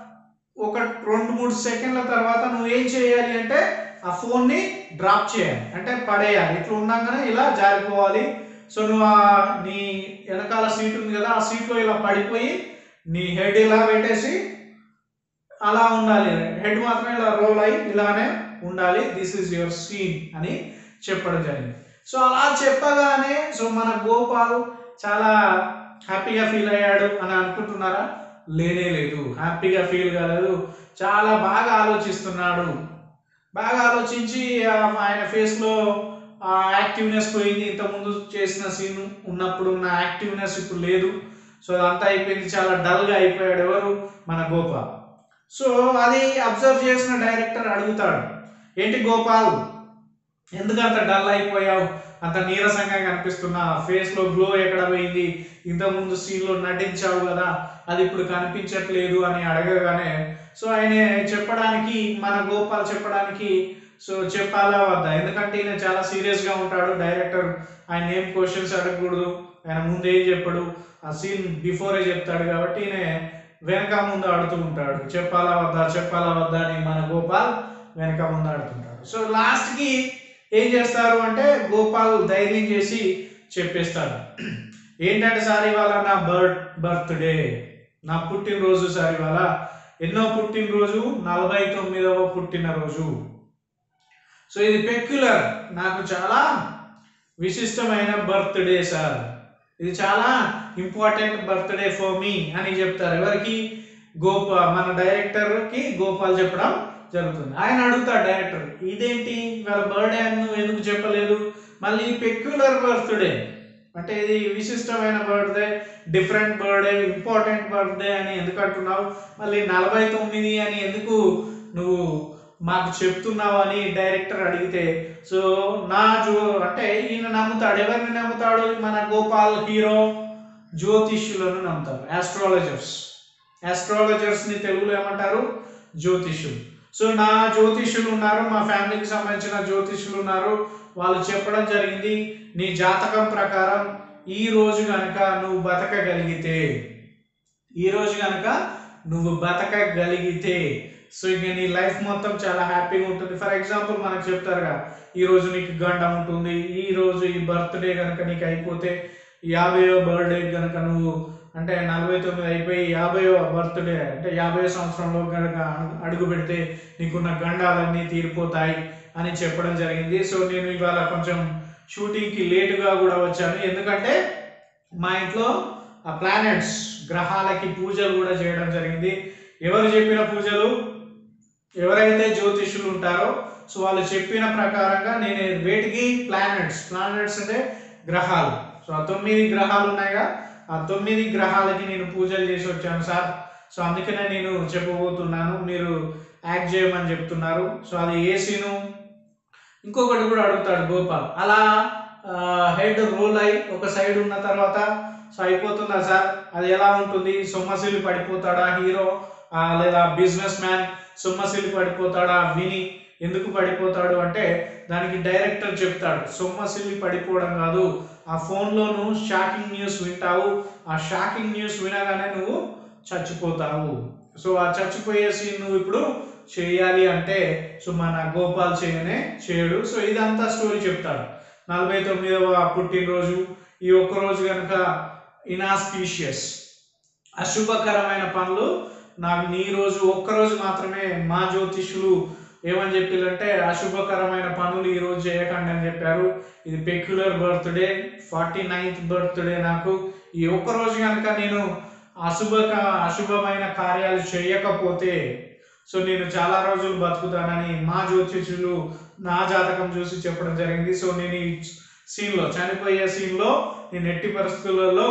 ఒక రెండు మూడు సెకండ్ల తర్వాత నువ్వు ఏం చేయాలి అంటే ఆ ఫోన్ని డ్రాప్ చేయాలి అంటే పడేయాలి ఇట్లా ఉండగానే ఇలా జారిపోవాలి సో నువ్వు ఆ నీ వెనకాల సీట్ ఉంది కదా ఆ సీట్లో ఇలా పడిపోయి నీ హెడ్ ఇలా పెట్టేసి అలా ఉండాలి హెడ్ మాత్రం ఇలా రోల్ అయి ఇలానే ఉండాలి దిస్ ఈజ్ యువర్ సీన్ అని చెప్పడం జరిగింది సో అలా చెప్పగానే సో మన గోపాల్ చాలా హ్యాపీగా ఫీల్ అయ్యాడు అని అనుకుంటున్నారా లేనే లేదు హ్యాపీగా ఫీల్ కాలేదు చాలా బాగా ఆలోచిస్తున్నాడు బాగా ఆలోచించి ఆ ఆయన ఫేస్లో ఆ యాక్టివ్నెస్ పోయింది ఇంతకుముందు చేసిన సీన్ ఉన్నప్పుడు ఉన్న యాక్టివ్నెస్ ఇప్పుడు లేదు సో అదంతా అయిపోయింది చాలా డల్గా అయిపోయాడు ఎవరు మన గోపాల్ సో అది అబ్జర్వ్ చేసిన డైరెక్టర్ అడుగుతాడు ఏంటి గోపాల్ ఎందుకు అంత డల్ అయిపోయావు అంత నీరసంగా కనిపిస్తున్నా ఫేస్ లో గ్లో ఎక్కడ పోయింది ఇంతకుముందు సీన్ లో నటించావు కదా అది ఇప్పుడు కనిపించట్లేదు అని అడగగానే సో ఆయన చెప్పడానికి మన గోపాల్ చెప్పడానికి సో చెప్పాలా వద్దా ఎందుకంటే ఈయన చాలా సీరియస్ గా ఉంటాడు డైరెక్టర్ ఆయన ఏం క్వశ్చన్స్ అడగకూడదు ఆయన ముందు ఏం చెప్పడు ఆ సీన్ బిఫోరే చెప్తాడు కాబట్టి ఈయన వెనక ముందు ఆడుతూ ఉంటాడు చెప్పాలా వద్దా చెప్పాలా వద్దా అని మన గోపాల్ వెనక ముందు ఆడుతుంటాడు సో లాస్ట్ కి ఏం చేస్తారు అంటే గోపాల్ ధైర్యం చేసి చెప్పేస్తాడు ఏంటంటే సార్ ఇవాళ నా బర్త్ బర్త్డే నా పుట్టినరోజు సార్ ఇవాళ ఎన్నో పుట్టినరోజు నలభై తొమ్మిదవ పుట్టినరోజు సో ఇది పెక్యులర్ నాకు చాలా విశిష్టమైన బర్త్డే సార్ ఇది చాలా ఇంపార్టెంట్ బర్త్డే ఫర్ మీ అని చెప్తారు ఎవరికి గోప మన డైరెక్టర్కి గోపాల్ చెప్పడం జరుగుతుంది ఆయన అడుగుతాడు డైరెక్టర్ ఇదేంటి వాళ్ళ బర్త్డే అని నువ్వు ఎందుకు చెప్పలేదు మళ్ళీ పెక్యులర్ బర్త్డే అంటే ఇది విశిష్టమైన birthday different birthday important birthday అని ఎందుకు అంటున్నావు మళ్ళీ నలభై తొమ్మిది అని ఎందుకు నువ్వు మాకు చెప్తున్నావు అని డైరెక్టర్ అడిగితే సో నా జో అంటే ఈయన నమ్ముతాడు ఎవరిని నమ్ముతాడు మన గోపాల్ హీరో జ్యోతిష్యులను నమ్ముతారు ఆస్ట్రాలజర్స్ ఆస్ట్రాలజర్స్ని తెలుగులో ఏమంటారు జ్యోతిష్యులు సో నా జ్యోతిష్యులు ఉన్నారు మా ఫ్యామిలీకి సంబంధించిన జ్యోతిష్యులు ఉన్నారు వాళ్ళు చెప్పడం జరిగింది నీ జాతకం ప్రకారం ఈ రోజు కనుక నువ్వు బతకగలిగితే ఈ రోజు కనుక నువ్వు బతకగలిగితే సో ఇక నీ లైఫ్ మొత్తం చాలా హ్యాపీగా ఉంటుంది ఫర్ ఎగ్జాంపుల్ మనకు చెప్తారుగా ఈ రోజు నీకు గండం ఉంటుంది ఈ రోజు ఈ బర్త్డే కనుక నీకు అయిపోతే యాభైవ బర్త్డే కనుక నువ్వు అంటే నలభై తొమ్మిది అయిపోయి యాభైవ బర్త్డే అంటే యాభై సంవత్సరంలో కనుక అడుగు- అడుగు పెడితే నీకున్న గండాలన్నీ తీరిపోతాయి అని చెప్పడం జరిగింది సో నేను ఇవాళ కొంచెం షూటింగ్కి లేటుగా కూడా వచ్చాను ఎందుకంటే మా ఇంట్లో ఆ ప్లానెట్స్ గ్రహాలకి పూజలు కూడా చేయడం జరిగింది ఎవరు చెప్పిన పూజలు ఎవరైతే జ్యోతిష్యులు ఉంటారో సో వాళ్ళు చెప్పిన ప్రకారంగా నేను వేటికి ప్లానెట్స్ ప్లానెట్స్ అంటే గ్రహాలు సో ఆ తొమ్మిది గ్రహాలు ఉన్నాయిగా ఆ తొమ్మిది గ్రహాలకి నేను పూజలు చేసి వచ్చాను సార్ సో అందుకనే నేను చెప్పబోతున్నాను మీరు యాక్ట్ చేయమని చెప్తున్నారు సో అది ఏ సీను ఇంకొకటి కూడా అడుగుతాడు గోపాల్ అలా హెడ్ రోల్ అయి ఒక సైడ్ ఉన్న తర్వాత సో అయిపోతుందా సార్ అది ఎలా ఉంటుంది సొమ్మసిల్లి పడిపోతాడా హీరో ఆ, లేదా బిజినెస్ మ్యాన్ సొమ్మసిల్లి పడిపోతాడా విని ఎందుకు పడిపోతాడు అంటే దానికి డైరెక్టర్ చెప్తాడు సొమ్మసిల్లి పడిపోవడం కాదు ఆ ఫోన్లోను షాకింగ్ న్యూస్ వింటావు ఆ షాకింగ్ న్యూస్ వినగానే నువ్వు చచ్చిపోతావు సో ఆ చచ్చిపోయే సీన్ నువ్వు ఇప్పుడు చేయాలి అంటే సో మన గోపాల్ చేయనే చేయడు సో ఇదంతా స్టోరీ చెప్తాడు నలభై తొమ్మిదవ పుట్టినరోజు ఈ ఒక్క రోజు కనుక ఇనాస్పీషియస్ అశుభకరమైన పనులు నాకు నీ రోజు ఒక్కరోజు మాత్రమే మా జ్యోతిష్యులు ఏమని చెప్పారంటే అశుభకరమైన పనులు ఈ రోజు చేయకండి అని చెప్పారు ఇది peculiar birthday forty ninth birthday నాకు ఈ ఒక్క రోజు కనుక నేను అశుభ అశుభమైన కార్యాలు చేయకపోతే సో నేను చాలా రోజులు బతుకుతానని మా జ్యోతిష్యులు నా జాతకం చూసి చెప్పడం జరిగింది సో నేను ఈ సీన్లో చనిపోయే సీన్లో నేను ఎట్టి పరిస్థితులలో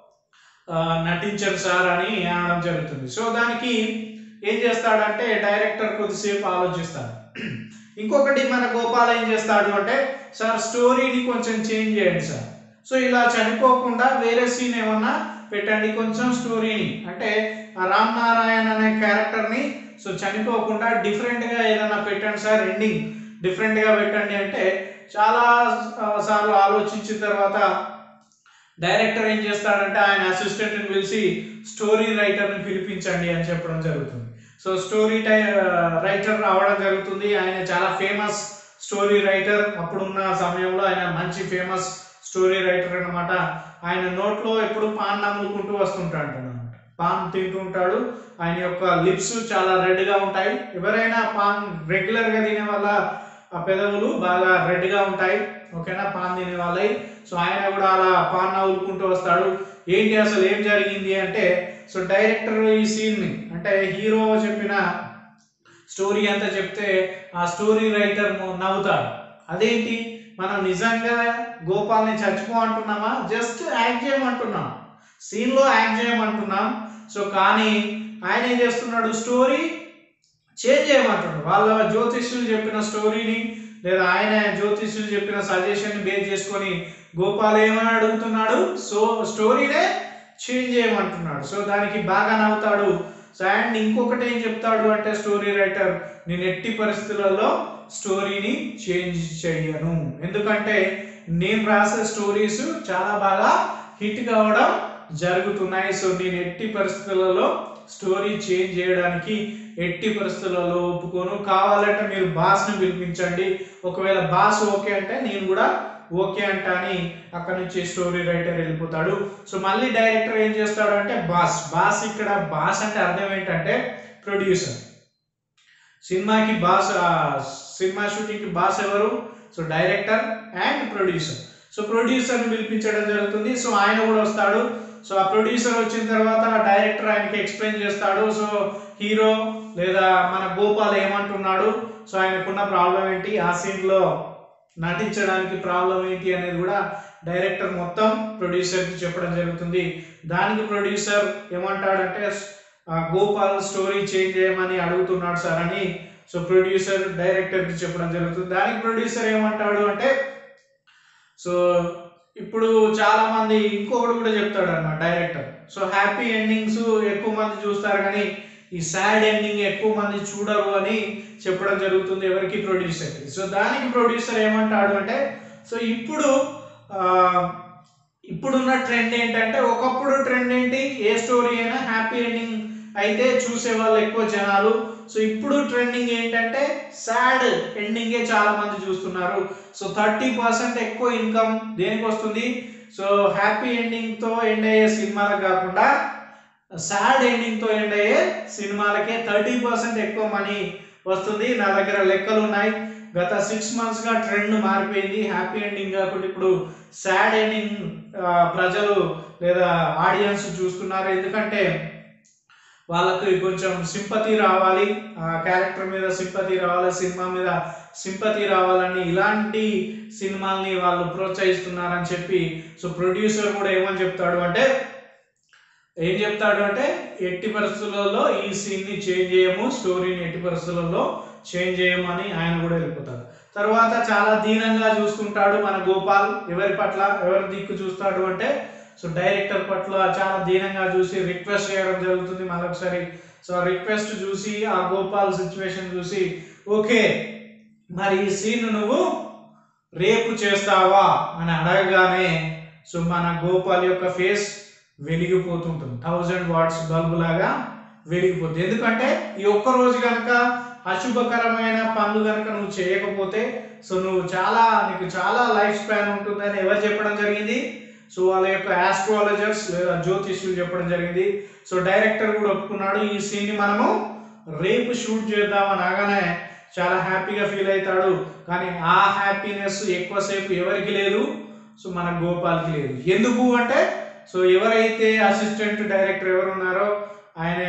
ఆ, నటించాను సార్ అని అనడం జరుగుతుంది సో దానికి ఏం చేస్తాడంటే డైరెక్టర్ కొద్దిసేపు ఆలోచిస్తాడు ఇంకొకటి మన గోపాల్ ఏం చేస్తాడు అంటే సార్ స్టోరీని కొంచెం చేంజ్ చేయండి సార్ సో ఇలా చనిపోకుండా వేరే సీన్ ఏమన్నా పెట్టండి కొంచెం స్టోరీని అంటే ఆ రామ్ నారాయణ్ అనే క్యారెక్టర్ని సో చనిపోకుండా డిఫరెంట్గా ఏదైనా పెట్టండి సార్ ఎండింగ్ డిఫరెంట్గా పెట్టండి అంటే చాలా ఆ, సార్లు ఆలోచించిన తర్వాత డైరెక్టర్ ఏం చేస్తాడంటే ఆయన అసిస్టెంట్ని పిలిచి స్టోరీ రైటర్ని పిలిపించండి అని చెప్పడం జరుగుతుంది సో స్టోరీ టై రైటర్ రావడం జరుగుతుంది ఆయన చాలా ఫేమస్ స్టోరీ రైటర్ అప్పుడున్న సమయంలో ఆయన మంచి ఫేమస్ స్టోరీ రైటర్ అన్నమాట ఆయన నోట్లో ఎప్పుడు పాన్ నమ్ముకుంటూ వస్తుంటాడు అనమాట పాన్ తింటుంటాడు ఆయన యొక్క లిప్స్ చాలా రెడ్గా ఉంటాయి ఎవరైనా పాన్ రెగ్యులర్గా తినే వల్ల ఆ పెదవులు బాగా రెడ్గా ఉంటాయి ఓకేనా పాన్ తినే వాళ్ళవి సో ఆయన కూడా అలా పాన్ నవ్వుకుంటూ వస్తాడు ఏంటి అసలు ఏం జరిగింది అంటే సో డైరెక్టర్ ఈ సీన్ని అంటే హీరో చెప్పిన స్టోరీ అంతా చెప్తే ఆ స్టోరీ రైటర్ నవ్వుతాడు అదేంటి మనం నిజంగా గోపాల్ని చచ్చిపో అంటున్నామా జస్ట్ యాక్ట్ చేయమంటున్నాం సీన్లో యాక్ట్ చేయమంటున్నాం సో కానీ ఆయన ఏం చేస్తున్నాడు స్టోరీ చేంజ్ చేయమంటున్నాడు వాళ్ళ జ్యోతిష్యులు చెప్పిన స్టోరీని లేదా ఆయన జ్యోతిష్యులు చెప్పిన సజెషన్ బేస్ చేసుకొని గోపాల్ ఏమని అడుగుతున్నాడు సో స్టోరీనే చేంజ్ చేయమంటున్నాడు సో దానికి బాగా నవ్వుతాడు సో అండ్ ఇంకొకటి ఏం చెప్తాడు అంటే స్టోరీ రైటర్ నేను ఎట్టి పరిస్థితులలో స్టోరీని చేంజ్ చేయను ఎందుకంటే నేను రాసే స్టోరీస్ చాలా బాగా హిట్ కావడం జరుగుతున్నాయి సో నేను ఎట్టి పరిస్థితులలో స్టోరీ చేంజ్ చేయడానికి ఎట్టి పరిస్థితులలో ఒప్పుకోను కావాలంటే మీరు బాస్ని పిలిపించండి ఒకవేళ బాస్ ఓకే అంటే నేను కూడా ఓకే అంట అని అక్కడ నుంచి స్టోరీ రైటర్ వెళ్ళిపోతాడు సో మళ్ళీ డైరెక్టర్ ఏం చేస్తాడు అంటే బాస్ బాస్ ఇక్కడ బాస్ అంటే అర్థం ఏంటంటే ప్రొడ్యూసర్ సినిమాకి బాస్ ఆ, సినిమా షూటింగ్కి బాస్ ఎవరు so director and producer so ప్రొడ్యూసర్ని పిలిపించడం జరుగుతుంది సో ఆయన కూడా వస్తాడు సో ఆ ప్రొడ్యూసర్ వచ్చిన తర్వాత డైరెక్టర్ ఆయనకి ఎక్స్ప్లెయిన్ చేస్తాడు సో హీరో లేదా మన గోపాల్ ఏమంటున్నాడు సో ఆయనకున్న ప్రాబ్లం ఏంటి ఆ సీన్లో నటించడానికి ప్రాబ్లం ఏంటి అనేది కూడా డైరెక్టర్ మొత్తం ప్రొడ్యూసర్కి చెప్పడం జరుగుతుంది దానికి ప్రొడ్యూసర్ ఏమంటాడంటే ఆ, గోపాల్ స్టోరీ చేంజ్ చేయమని అడుగుతున్నాడు సార్ అని సో ప్రొడ్యూసర్ డైరెక్టర్కి చెప్పడం జరుగుతుంది దానికి ప్రొడ్యూసర్ ఏమంటాడు అంటే సో ఇప్పుడు చాలా మంది ఇంకొకటి కూడా చెప్తాడు అన్నమాట డైరెక్టర్ సో హ్యాపీ ఎండింగ్స్ ఎక్కువ మంది చూస్తారు కానీ ఈ సాడ్ ఎండింగ్ ఎక్కువ మంది చూడరు అని చెప్పడం జరుగుతుంది ఎవరికి ప్రొడ్యూసర్కి సో దానికి ప్రొడ్యూసర్ ఏమంటాడు అంటే సో ఇప్పుడు ఆ, ఇప్పుడున్న ట్రెండ్ ఏంటంటే ఒకప్పుడు ట్రెండ్ ఏంటి ఏ స్టోరీ అయినా హ్యాపీ ఎండింగ్ అయితే చూసే వాళ్ళు ఎక్కువ జనాలు సో ఇప్పుడు ట్రెండింగ్ ఏంటంటే సాడ్ ఎండింగే చాలా మంది చూస్తున్నారు సో థర్టీ పర్సెంట్ ఎక్కువ ఇన్కమ్ దేనికి వస్తుంది సో హ్యాపీ ఎండింగ్ తో ఎండ్ అయ్యే సినిమాలకు కాకుండా సాడ్ ఎండింగ్ తో ఎండ్ అయ్యే సినిమాలకే థర్టీ పర్సెంట్ ఎక్కువ మనీ వస్తుంది నా దగ్గర లెక్కలు ఉన్నాయి గత సిక్స్ మంత్స్ గా ట్రెండ్ మారిపోయింది హ్యాపీ ఎండింగ్ కాకుండా ఇప్పుడు సాడ్ ఎండింగ్ ప్రజలు లేదా ఆడియన్స్ చూస్తున్నారు ఎందుకంటే వాళ్ళకి కొంచెం సింపతి రావాలి ఆ క్యారెక్టర్ మీద సింపతి రావాలి సినిమా మీద సింపతి రావాలని ఇలాంటి సినిమాల్ని వాళ్ళు ప్రోత్సహిస్తున్నారని చెప్పి సో ప్రొడ్యూసర్ కూడా ఏమని చెప్తాడు అంటే ఏం చెప్తాడు అంటే ఎట్టి పరిస్థితులలో ఈ సీన్ని చేంజ్ చేయము స్టోరీని ఎట్టి పరిస్థితులలో చేంజ్ చేయము అని ఆయన కూడా వెళ్ళిపోతాడు తర్వాత చాలా దీనంగా చూసుకుంటాడు మన గోపాల్ ఎవరి పట్ల ఎవరి దిక్కు చూస్తాడు అంటే సో డైరెక్టర్ పట్ల చాలా దీనంగా చూసి రిక్వెస్ట్ చేయడం జరుగుతుంది మరొకసారి సో ఆ రిక్వెస్ట్ చూసి ఆ గోపాల్ సిచ్యువేషన్ చూసి ఓకే మరి ఈ సీన్ నువ్వు రేపు చేస్తావా అని అడగగానే సో మన గోపాల్ యొక్క ఫేస్ వెలిగిపోతుంటుంది థౌజండ్ వాట్స్ బల్బు లాగా వెలిగిపోతుంది ఎందుకంటే ఈ ఒక్క రోజు కనుక అశుభకరమైన పనులు కనుక నువ్వు చేయకపోతే సో నువ్వు చాలా నీకు చాలా లైఫ్ స్పాన్ ఉంటుందని ఎవరు చెప్పడం జరిగింది సో వాళ్ళ యొక్క ఆస్ట్రాలజర్స్ లేదా జ్యోతిష్యులు చెప్పడం జరిగింది సో డైరెక్టర్ కూడా ఒప్పుకున్నాడు ఈ సీన్ని మనము రేపు షూట్ చేద్దాం అనగానే చాలా హ్యాపీగా ఫీల్ అవుతాడు కానీ ఆ హ్యాపీనెస్ ఎక్కువసేపు ఎవరికి లేదు సో మన గోపాల్కి లేదు ఎందుకు అంటే సో ఎవరైతే అసిస్టెంట్ డైరెక్టర్ ఎవరు ఉన్నారో ఆయన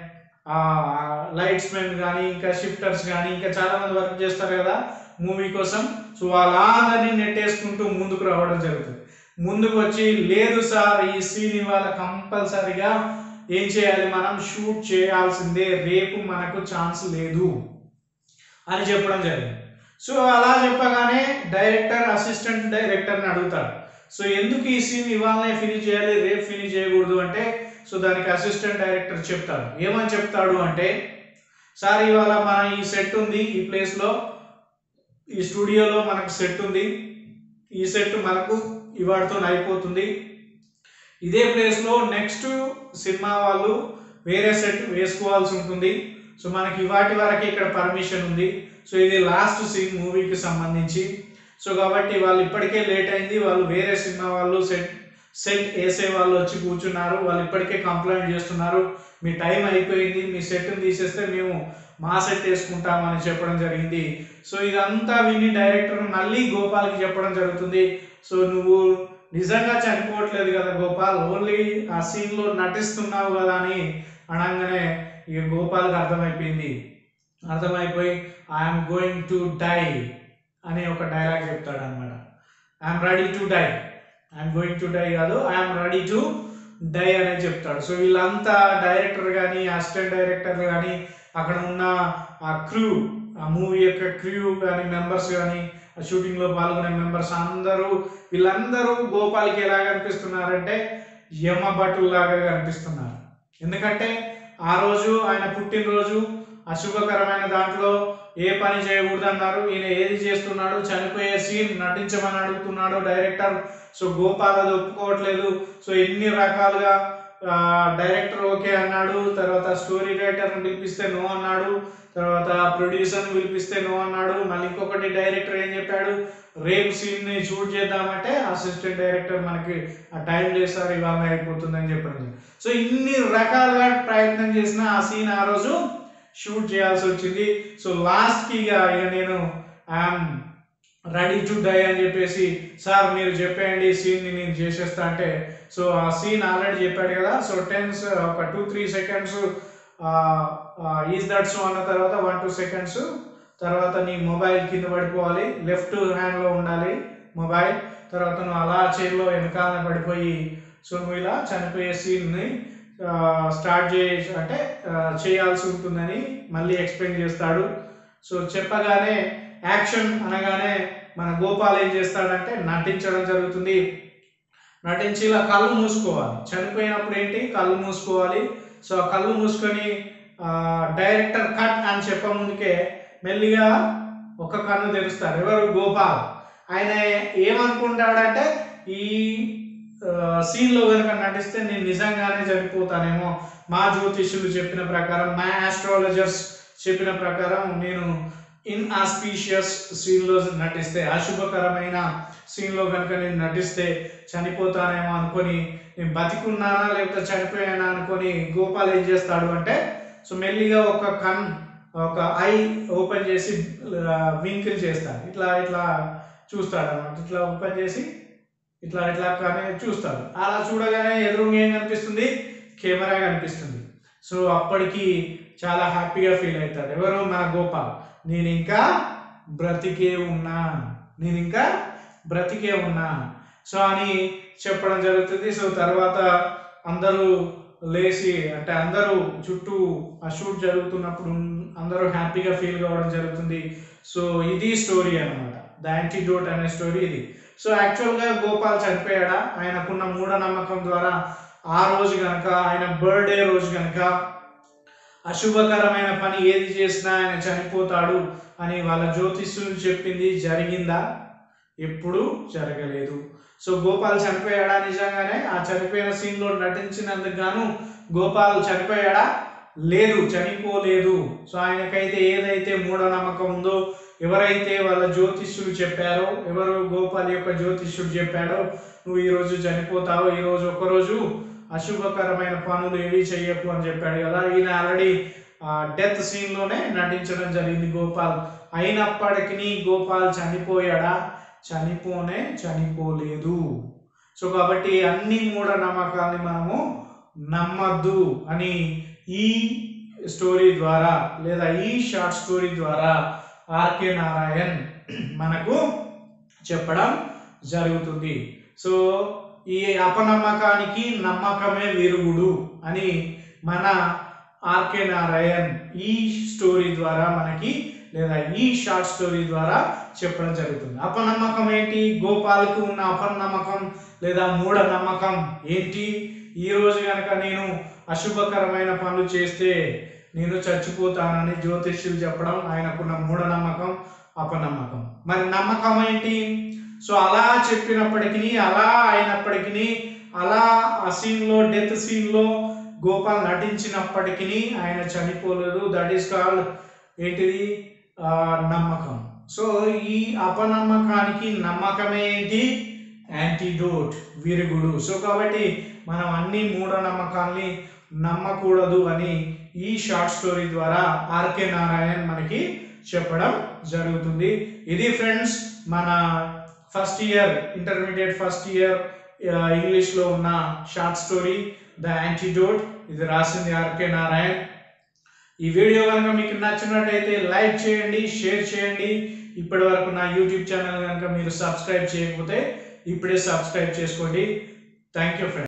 లైట్స్ మెన్ కానీ ఇంకా షిఫ్టర్స్ కానీ ఇంకా చాలా మంది వర్క్ చేస్తారు కదా మూవీ కోసం సో వాళ్ళందరినీ నెట్టేసుకుంటూ ముందుకు రావడం జరుగుతుంది ముందుకు వచ్చి లేదు సార్ ఈ సీన్ ఇవాళ కంపల్సరిగా ఏం చేయాలి మనం షూట్ చేయాల్సిందే రేపు మనకు ఛాన్స్ లేదు అని చెప్పడం జరిగింది సో అలా చెప్పగానే డైరెక్టర్ అసిస్టెంట్ డైరెక్టర్ని అడుగుతాడు సో ఎందుకు ఈ సీన్ ఇవాళనే ఫినిష్ చేయాలి రేపు ఫినిష్ చేయకూడదు అంటే సో దానికి అసిస్టెంట్ డైరెక్టర్ చెప్తాడు ఏమని చెప్తాడు అంటే సార్ ఇవాళ మన ఈ సెట్ ఉంది ఈ ప్లేస్లో ఈ స్టూడియోలో మనకు సెట్ ఉంది ఈ సెట్ మనకు ఇవాటితో అయిపోతుంది ఇదే ప్లేస్లో నెక్స్ట్ సినిమా వాళ్ళు వేరే సెట్ వేసుకోవాల్సి ఉంటుంది సో మనకి ఇవాటి వరకు ఇక్కడ పర్మిషన్ ఉంది సో ఇది లాస్ట్ సీన్ మూవీకి సంబంధించి సో కాబట్టి వాళ్ళు ఇప్పటికే లేట్ అయింది వాళ్ళు వేరే సినిమా వాళ్ళు సెట్ సెట్ వేసే వాళ్ళు వచ్చి కూర్చున్నారు వాళ్ళు ఇప్పటికే కంప్లైంట్ చేస్తున్నారు మీ టైం అయిపోయింది మీ సెట్ని తీసేస్తే మేము మా సెట్ వేసుకుంటామని చెప్పడం జరిగింది సో ఇదంతా విని డైరెక్టర్ మళ్ళీ గోపాల్కి చెప్పడం జరుగుతుంది సో నువ్వు నిజంగా చనిపోవట్లేదు కదా గోపాల్ ఓన్లీ ఆ సీన్లో నటిస్తున్నావు కదా అని అనగానే ఇక గోపాల్కి అర్థమైపోయింది అర్థమైపోయి ఐఎమ్ గోయింగ్ టు డై అనే ఒక డైలాగ్ చెప్తాడు అనమాట I'm ready to die I'm going to die కాదు ఐఎమ్ రెడీ టు డై అనేది చెప్తాడు సో వీళ్ళంతా డైరెక్టర్ కానీ అసిస్టెంట్ డైరెక్టర్ కానీ అక్కడ ఉన్న ఆ క్రూ ఆ మూవీ యొక్క క్రూ కానీ మెంబర్స్ కానీ ఆ షూటింగ్లో పాల్గొనే మెంబర్స్ అందరూ వీళ్ళందరూ గోపాల్కి ఎలా కనిపిస్తున్నారంటే యమ భటుల్లాగా కనిపిస్తున్నారు ఎందుకంటే ఆ రోజు ఆయన పుట్టినరోజు అశుభకరమైన దాంట్లో ఏ పని చేయకూడదు అన్నారు ఈయన ఏది చేస్తున్నాడు చనిపోయే సీన్ నటించమని అడుగుతున్నాడు డైరెక్టర్ సో గోపాల్ అది ఒప్పుకోవట్లేదు సో ఎన్ని రకాలుగా డైరెక్టర్ ఓకే అన్నాడు తర్వాత స్టోరీ రైటర్ని పిలిపిస్తే నో అన్నాడు తర్వాత ప్రొడ్యూసర్ని పిలిపిస్తే నో అన్నాడు మళ్ళీ ఇంకొకటి డైరెక్టర్ ఏం చెప్పాడు రేపు సీన్ని షూట్ చేద్దామంటే అసిస్టెంట్ డైరెక్టర్ మనకి ఆ టైం చేస్తారు ఇవాళ అయిపోతుందని చెప్పడం సో ఇన్ని రకాలుగా ప్రయత్నం చేసిన ఆ సీన్ ఆ రోజు షూట్ చేయాల్సి వచ్చింది సో లాస్ట్కి ఇక ఇక నేను ఐఎమ్ రెడీ టు డై అని చెప్పేసి సార్ మీరు చెప్పేయండి సీన్ని నేను చేసేస్తా అంటే సో ఆ సీన్ ఆల్రెడీ చెప్పాడు కదా సో టెన్స్ ఒక two three seconds is that so అన్న తర్వాత వన్ టూ సెకండ్స్ తర్వాత నీ మొబైల్ కింద పడిపోవాలి లెఫ్ట్ హ్యాండ్లో ఉండాలి మొబైల్ తర్వాత నువ్వు అలా చైర్లో వెనకాలనే పడిపోయి సో నువ్వు ఇలా చనిపోయే సీన్ని స్టార్ట్ చే అంటే ఆ, చేయాల్సి ఉంటుందని మళ్ళీ ఎక్స్ప్లెయిన్ చేస్తాడు సో చెప్పగానే యాక్షన్ అనగానే మన గోపాల్ ఏం చేస్తాడంటే నటించడం జరుగుతుంది నటించి ఇలా కళ్ళు మూసుకోవాలి చనిపోయినప్పుడు ఏంటి కళ్ళు మూసుకోవాలి సో ఆ కళ్ళు మూసుకొని డైరెక్టర్ కట్ అని చెప్ప ముందుకే మెల్లిగా ఒక కన్ను తెరుస్తారు ఎవరు గోపాల్ ఆయన ఏమనుకుంటాడంటే ఈ సీన్లో కనుక నటిస్తే నేను నిజంగానే చనిపోతానేమో మా జ్యోతిష్యులు చెప్పిన ప్రకారం మా ఆస్ట్రాలజర్స్ చెప్పిన ప్రకారం నేను ఇన్ ఆస్పీషియస్ సీన్లో నటిస్తే అశుభకరమైన సీన్లో కనుక నేను నటిస్తే చనిపోతానేమో అనుకొని నేను బతికున్నానా లేకపోతే చనిపోయానా అనుకొని గోపాల్ ఏం చేస్తాడు అంటే సో మెల్లిగా ఒక కన్ ఒక ఐ ఓపెన్ చేసి వింకిల్ చేస్తాడు ఇట్లా ఇట్లా చూస్తాడు అనమాట ఇట్లా ఓపెన్ చేసి ఇట్లా ఇట్లా కానీ చూస్తాడు అలా చూడగానే ఎదురుగా ఏం కనిపిస్తుంది కెమెరా కనిపిస్తుంది సో అప్పటికి చాలా హ్యాపీగా ఫీల్ అవుతాడు ఎవరు మన గోపాల్ నేను ఇంకా బ్రతికే ఉన్నా నేను ఇంకా బ్రతికే ఉన్నా సో అని చెప్పడం జరుగుతుంది సో తర్వాత అందరూ లేచి అంటే అందరూ చుట్టూ ఆ షూట్ జరుగుతున్నప్పుడు అందరూ హ్యాపీగా ఫీల్ కావడం జరుగుతుంది సో ఇది స్టోరీ అనమాట ద యాంటీడోట్ అనే స్టోరీ ఇది సో యాక్చువల్గా గోపాల్ చనిపోయాడా ఆయనకున్న మూఢనమ్మకం ద్వారా ఆ రోజు కనుక ఆయన బర్త్డే రోజు కనుక అశుభకరమైన పని ఏది చేసినా ఆయన చనిపోతాడు అని వాళ్ళ జ్యోతిష్యులు చెప్పింది జరిగిందా ఎప్పుడు జరగలేదు సో గోపాల్ చనిపోయాడా నిజంగానే ఆ చనిపోయిన సీన్లో నటించినందుకు గాను గోపాల్ చనిపోయాడా లేదు చనిపోలేదు సో ఆయనకైతే ఏదైతే మూఢనమ్మకం ఉందో ఎవరైతే వాళ్ళ జ్యోతిష్యులు చెప్పారో ఎవరు గోపాల్ యొక్క జ్యోతిష్యుడు చెప్పాడో నువ్వు ఈరోజు చనిపోతావు ఈరోజు ఒకరోజు అశుభకరమైన పనులు ఏవి చెయ్యకు అని చెప్పాడు కదా ఈయన ఆల్రెడీ డెత్ సీన్లోనే నటించడం జరిగింది గోపాల్ అయినప్పటికీ గోపాల్ చనిపోయాడా చనిపోనే చనిపోలేదు సో కాబట్టి అన్ని మూఢనమ్మకాల్ని మనము నమ్మద్దు అని ఈ స్టోరీ ద్వారా లేదా ఈ షార్ట్ స్టోరీ ద్వారా ఆర్కే నారాయణ్ మనకు చెప్పడం జరుగుతుంది సో ఈ అపనమ్మకానికి నమ్మకమే విరుగుడు అని మన ఆర్కే నారాయణ్ ఈ స్టోరీ ద్వారా మనకి లేదా ఈ షార్ట్ స్టోరీ ద్వారా చెప్పడం జరుగుతుంది అపనమ్మకం ఏంటి గోపాల్కి ఉన్న అపనమ్మకం లేదా మూఢ నమ్మకం ఏంటి ఈ రోజు కనుక నేను అశుభకరమైన పనులు చేస్తే నేను చచ్చిపోతానని జ్యోతిష్యులు చెప్పడం ఆయనకున్న మూఢనమ్మకం అపనమ్మకం మరి నమ్మకం ఏంటి సో అలా చెప్పినప్పటికీ అలా అయినప్పటికీ అలా ఆ సీన్లో డెత్ సీన్లో గోపాల్ నటించినప్పటికీ ఆయన చనిపోలేదు దట్ ఈస్ కాల్డ్ ఏంటిది ఆ, నమ్మకం సో ఈ అపనమ్మకానికి నమ్మకమే ఏంటి యాంటీడోట్ విరుగుడు సో కాబట్టి మనం అన్ని మూఢనమ్మకాల్ని నమ్మకూడదు అని ఈ షార్ట్ స్టోరీ ద్వారా ఆర్కే నారాయణ్ మనకి చెప్పడం జరుగుతుంది ఇది ఫ్రెండ్స్ మన first year intermediate first year ఇంగ్లీష్లో ఉన్న షార్ట్ స్టోరీ ద యాంటీడోట్ ఇది రాసింది ఆర్కే నారాయణ్ ఈ వీడియో కనుక మీకు నచ్చినట్టయితే లైక్ చేయండి షేర్ చేయండి ఇప్పటి వరకు నా యూట్యూబ్ ఛానల్ కనుక మీరు సబ్స్క్రైబ్ చేయకపోతే ఇప్పుడే సబ్స్క్రైబ్ చేసుకోండి థ్యాంక్ యూ ఫ్రెండ్స్